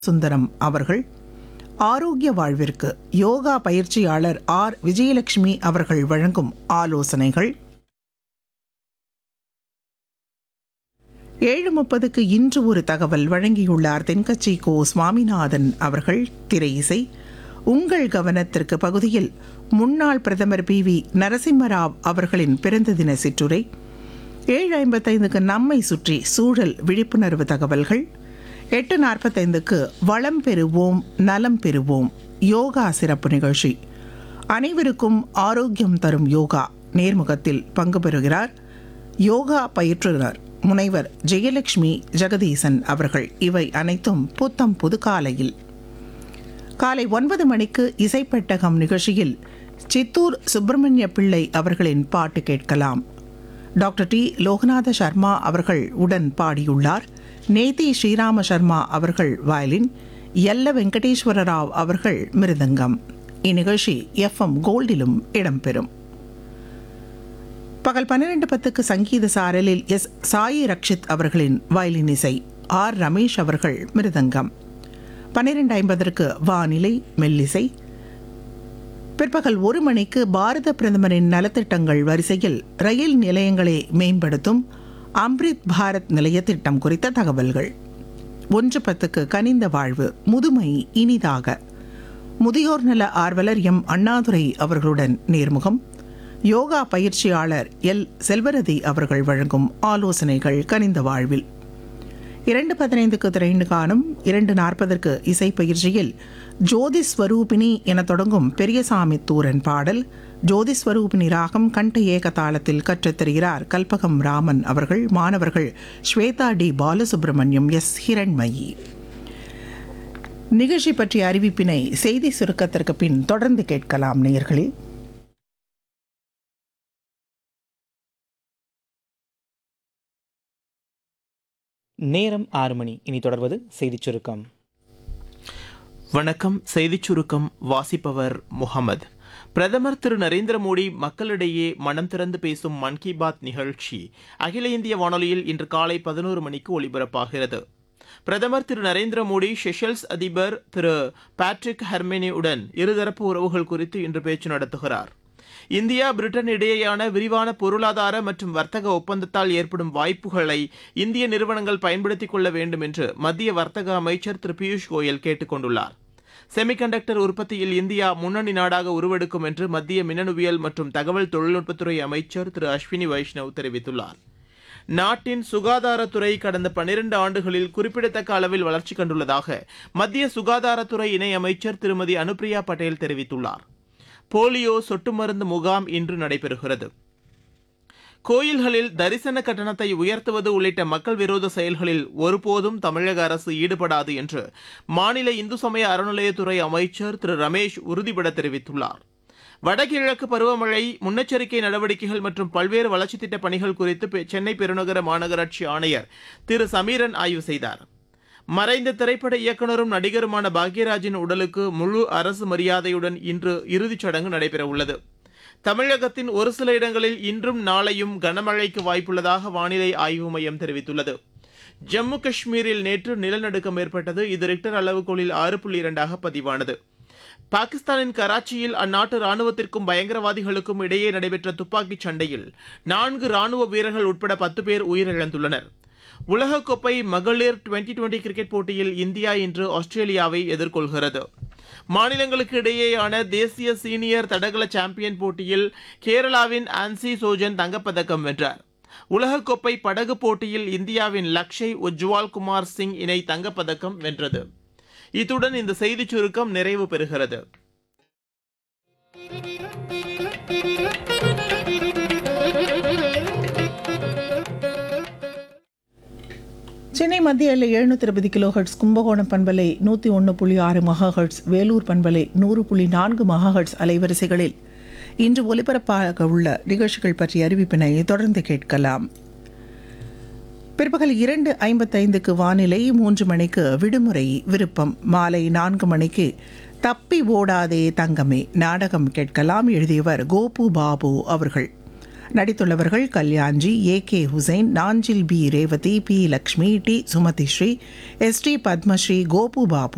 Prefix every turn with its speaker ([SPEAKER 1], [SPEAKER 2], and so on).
[SPEAKER 1] சுந்தரம் அவர்கள் ஆரோக்கிய வாழ்விற்கு யோகா பயிற்சியாளர் ஆர் விஜயலட்சுமி அவர்கள் வழங்கும் ஆலோசனைகள் ஏழு முப்பதுக்கு இன்று ஒரு தகவல் வழங்கியுள்ளார் தென்கட்சி கோ சுவாமிநாதன் அவர்கள் திரை இசை உங்கள் கவனத்திற்கு பகுதியில் முன்னாள் பிரதமர் பி வி நரசிம்மராவ் அவர்களின் பிறந்த தின சிற்றுரை ஏழு ஐம்பத்தைந்துக்கு நம்மை சுற்றி சூழல் விழிப்புணர்வு தகவல்கள் எட்டு நாற்பத்தைந்துக்கு வளம் பெறுவோம் நலம் பெறுவோம் யோகா சிறப்பு நிகழ்ச்சி அனைவருக்கும் ஆரோக்கியம் தரும் யோகா நேர்முகத்தில் பங்கு பெறுகிறார் யோகா பயிற்றுனர் முனைவர் ஜெயலட்சுமி ஜெகதீசன் அவர்கள் இவை அனைத்தும் புத்தம் புதுக்காலையில் காலை ஒன்பது மணிக்கு இசைப்பெட்டகம் நிகழ்ச்சியில் சித்தூர் சுப்பிரமணிய பிள்ளை அவர்களின் பாட்டு கேட்கலாம் டாக்டர் டி லோகநாத சர்மா அவர்கள் உடன் பாடியுள்ளார் நேதி ஸ்ரீராம சர்மா அவர்கள் வயலின் எல்ல வெங்கடேஸ்வர ராவ் அவர்கள் மிருதங்கம் இந்நிகழ்ச்சி எஃப்எம் கோல்டிலும் இடம்பெறும் பகல் பன்னிரண்டு பத்துக்கு சங்கீத சாரலில் எஸ் சாயி ரக்ஷித் அவர்களின் வயலின் இசை ஆர் ரமேஷ் அவர்கள் மிருதங்கம் பன்னிரெண்டு ஐம்பதற்கு வானிலை மெல்லிசை பிற்பகல் ஒரு மணிக்கு பாரத பிரதமரின் நலத்திட்டங்கள் வரிசையில் ரயில் நிலையங்களை மேம்படுத்தும் அம்ரித் பாரத் நிலைய திட்டம் குறித்த தகவல்கள் ஒன்று பத்துக்கு கனிந்த வாழ்வு முதுமை இனிதாக முதியோர் நல ஆர்வலர் எம் அண்ணாதுரை அவர்களுடன் நேர்முகம் யோகா பயிற்சியாளர் எல் செல்வரதி அவர்கள் வழங்கும் ஆலோசனைகள் கனிந்த வாழ்வில் இரண்டு பதினைந்துக்கு திரைண்டு காணும் இரண்டு நாற்பதற்கு இசை பயிற்சியில் ஜோதி ஸ்வரூபிணி என தொடங்கும் பெரியசாமி தூரன் பாடல் ஜோதி ஸ்வரூபிணி ராகம் கண்ட ஏக தாளத்தில் கற்றுத் தருகிறார் கல்பகம் ராமன் அவர்கள் மாணவர்கள் ஸ்வேதா டி பாலசுப்ரமணியம் எஸ் ஹிரண்மயி நிகழ்ச்சி பற்றிய அறிவிப்பினை செய்தி சுருக்கத்திற்கு பின் தொடர்ந்து கேட்கலாம் நேயர்களே
[SPEAKER 2] நேரம் ஆறு மணி இனி தொடர்வது செய்திச் சுருக்கம்
[SPEAKER 3] வணக்கம் செய்திச் சுருக்கம் வாசிப்பவர் முகமது பிரதமர் திரு நரேந்திர மோடி மக்களிடையே மனம் திறந்து பேசும் மன் கி பாத் நிகழ்ச்சி அகில இந்திய வானொலியில் இன்று காலை பதினோரு மணிக்கு ஒலிபரப்பாகிறது பிரதமர் திரு நரேந்திர மோடி செஷல்ஸ் அதிபர் திரு பேட்ரிக் ஹெர்மெனியுடன் இருதரப்பு உறவுகள் குறித்து இன்று பேச்சு நடத்துகிறார் இந்தியா பிரிட்டன் இடையேயான விரிவான பொருளாதார மற்றும் வர்த்தக ஒப்பந்தத்தால் ஏற்படும் வாய்ப்புகளை இந்திய நிறுவனங்கள் பயன்படுத்திக் கொள்ள வேண்டும் என்று மத்திய வர்த்தக அமைச்சர் திரு பியூஷ் கோயல் கேட்டுக் கொண்டுள்ளார் செமிகண்டக்டர் உற்பத்தியில் இந்தியா முன்னணி நாடாக உருவெடுக்கும் என்று மத்திய மின்னணுவியல் மற்றும் தகவல் தொழில்நுட்பத்துறை அமைச்சர் திரு அஸ்வினி வைஷ்ணவ் தெரிவித்துள்ளார் நாட்டின் சுகாதாரத்துறை கடந்த பனிரெண்டு ஆண்டுகளில் குறிப்பிடத்தக்க அளவில் வளர்ச்சி கண்டுள்ளதாக மத்திய சுகாதாரத்துறை இணை அமைச்சர் திருமதி அனுப்பிரியா பட்டேல் தெரிவித்துள்ளார் போலியோ சொட்டு மருந்து முகாம் இன்று நடைபெறுகிறது கோயில்களில் தரிசன கட்டணத்தை உயர்த்துவது உள்ளிட்ட மக்கள் விரோத செயல்களில் ஒருபோதும் தமிழக அரசு ஈடுபடாது என்று மாநில இந்து சமய அறநிலையத்துறை அமைச்சர் திரு ரமேஷ் உறுதிபட தெரிவித்துள்ளார் வடகிழக்கு பருவமழை முன்னெச்சரிக்கை நடவடிக்கைகள் மற்றும் பல்வேறு வளர்ச்சித் திட்டப் பணிகள் குறித்து பெ- சென்னை பெருநகர மாநகராட்சி ஆணையர் திரு சமீரன் ஆய்வு செய்தார் மறைந்த திரைப்பட இயக்குனரும் நடிகருமான பாக்யராஜின் உடலுக்கு முழு அரசு மரியாதையுடன் இன்று இறுதிச் சடங்கு நடைபெறவுள்ளது தமிழகத்தின் ஒரு சில இடங்களில் இன்றும் நாளையும் கனமழைக்கு வாய்ப்புள்ளதாக வானிலை ஆய்வு மையம் தெரிவித்துள்ளது ஜம்மு காஷ்மீரில் நேற்று நிலநடுக்கம் ஏற்பட்டது இது ரிக்டர் அளவுகோலில் ஆறு புள்ளி இரண்டாக பதிவானது பாகிஸ்தானின் கராச்சியில் அந்நாட்டு ராணுவத்திற்கும் பயங்கரவாதிகளுக்கும் இடையே நடைபெற்ற துப்பாக்கிச் சண்டையில் நான்கு ராணுவ வீரர்கள் உட்பட பத்து பேர் உயிரிழந்துள்ளனர் உலகக்கோப்பை மகளிர் டுவெண்டி டுவெண்டி கிரிக்கெட் போட்டியில் இந்தியா இன்று ஆஸ்திரேலியாவை எதிர்கொள்கிறது மாநிலங்களுக்கு இடையேயான தேசிய சீனியர் தடகள சாம்பியன் போட்டியில் கேரளாவின் ஆன்சி சோஜன் தங்கப்பதக்கம் வென்றார் உலகக்கோப்பை படகு போட்டியில் இந்தியாவின் லக்ஷய் உஜ்வால் குமார் சிங் இணை தங்கப்பதக்கம் வென்றது இத்துடன் இந்த செய்திச் சுருக்கம் நிறைவு பெறுகிறது
[SPEAKER 1] சென்னை மத்திய எல்லை எழுநூத்தி இருபது கிலோ ஹெர்ட்ஸ் கும்பகோணம் பண்பலை நூற்றி ஒன்று புள்ளி ஆறு மகா ஹெர்ட்ஸ் வேலூர் பண்பலை நூறு புள்ளி நான்கு மகா ஹெர்ட்ஸ் அலைவரிசைகளில் இன்று ஒலிபரப்பாக உள்ள நிகழ்ச்சிகள் பற்றிய அறிவிப்பினை தொடர்ந்து கேட்கலாம் பிற்பகல் இரண்டு ஐம்பத்தைந்துக்கு வானிலை மூன்று மணிக்கு விடுமுறை விருப்பம் மாலை நான்கு மணிக்கு தப்பி ஓடாதே தங்கமே நாடகம் கேட்கலாம் எழுதியவர் கோபு பாபு அவர்கள் நடித்துள்ளவர்கள் Kalyanji A K Hussain Nanjil P Revathi P Lakshmi T Sumathisri S T Padmasri Gopu Babu